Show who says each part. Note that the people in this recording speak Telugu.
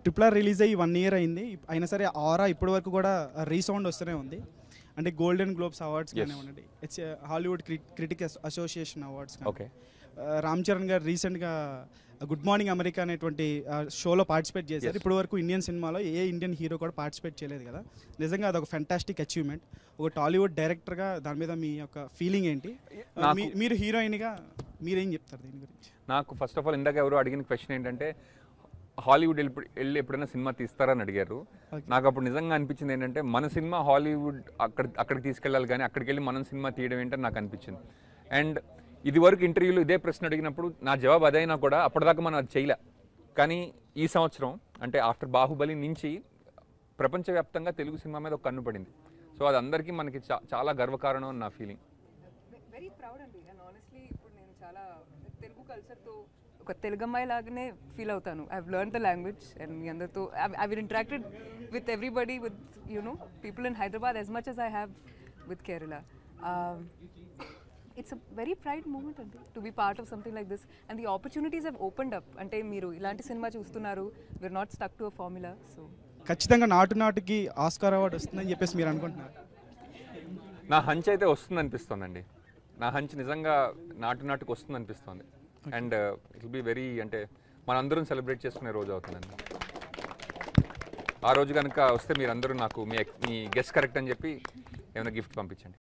Speaker 1: ట్రిపుల్ ఆర్ రిలీజ్ అయ్యి వన్ ఇయర్ అయింది అయినా సరే ఆరా ఇప్పటి వరకు కూడా రీసౌండ్ వస్తూనే ఉంది అంటే గోల్డెన్ గ్లోబ్స్ అవార్డ్స్
Speaker 2: Yes.
Speaker 1: కానివ్వండి it's Hollywood critic association awards
Speaker 2: okay
Speaker 1: Ram Charan garu రీసెంట్గా గుడ్ మార్నింగ్ అమెరికా అనేటువంటి షోలో పార్టిసిపేట్ చేశారు
Speaker 2: Yes.
Speaker 1: ఇప్పటి వరకు ఇండియన్ సినిమాలో ఏ ఇండియన్ హీరో కూడా పార్టిసిపేట్ చేయలేదు కదా నిజంగా అదొక ఫెంటాస్టిక్ అచీవ్మెంట్ ఒక టాలీవుడ్ డైరెక్టర్గా దాని మీద మీ యొక్క ఫీలింగ్ ఏంటి ఆ,
Speaker 2: నాకు-
Speaker 1: మీ- మీరు హీరోయిన్గా మీరేం చెప్తారు దీని గురించి
Speaker 2: నాకు ఫస్ట్ ఆఫ్ ఆల్ ఇందాక ఎవరు అడిగిన క్వశ్చన్ ఏంటంటే హాలీవుడ్ వెళ్ళి వెళ్ళి ఎప్పుడైనా సినిమా తీస్తారని అడిగారు
Speaker 1: Okay.
Speaker 2: నాకు అప్పుడు నిజంగా అనిపించింది ఏంటంటే మన సినిమా హాలీవుడ్ అక్కడ అక్కడికి తీసుకెళ్ళాలి కానీ అక్కడికి వెళ్ళి మనం సినిమా తీయడం ఏంటని నాకు అనిపించింది అండ్ ఇది వరకు ఇంటర్వ్యూలో ఇదే ప్రశ్న అడిగినప్పుడు నా జవాబు అదైనా కూడా అప్పటిదాకా మనం అది చేయలే కానీ ఈ సంవత్సరం అంటే ఆఫ్టర్ బాహుబలి నుంచి ప్రపంచవ్యాప్తంగా తెలుగు సినిమా మీద ఒక కన్ను పడింది సో అది అందరికీ మనకి చా- చాలా గర్వకారణం అని నా ఫీలింగ్
Speaker 3: వెరీ ప్రౌడ్ అండి అండ్ ఆనెస్ట్లీ ఇప్పుడు నేను చాలా తెలుగు కల్చర్తో ఒక తెలుగు అమ్మాయి లాగానే ఫీల్ అవుతాను I learn the language and మీ అందరితో I will interacted with everybody with you know people in Hyderabad as much as I have with Kerala it's a very pride moment అండి to be part of something like this and the opportunities have opened up అంటే మీరు ఇలాంటి సినిమా చూస్తున్నారు were not stuck to a formula so
Speaker 1: ఖచ్చితంగా నాటు నాటుకి ఆస్కార్ అవార్డు వస్తుందని చెప్పేసి మీరు అనుకుంటున్నారు
Speaker 2: నా హంచ్ అయితే వస్తుంది అనిపిస్తోందండి నా హంచ్ నిజంగా నాటు నాటుకు వస్తుంది అనిపిస్తోంది and it will be very అంటే మనందరం సెలబ్రేట్ చేసుకునే రోజు అవుతుందండి ఆ రోజు కనుక వస్తే మీరందరూ నాకు మీ మీ గెస్ట్ కరెక్ట్ అని చెప్పి ఏమైనా గిఫ్ట్ పంపించండి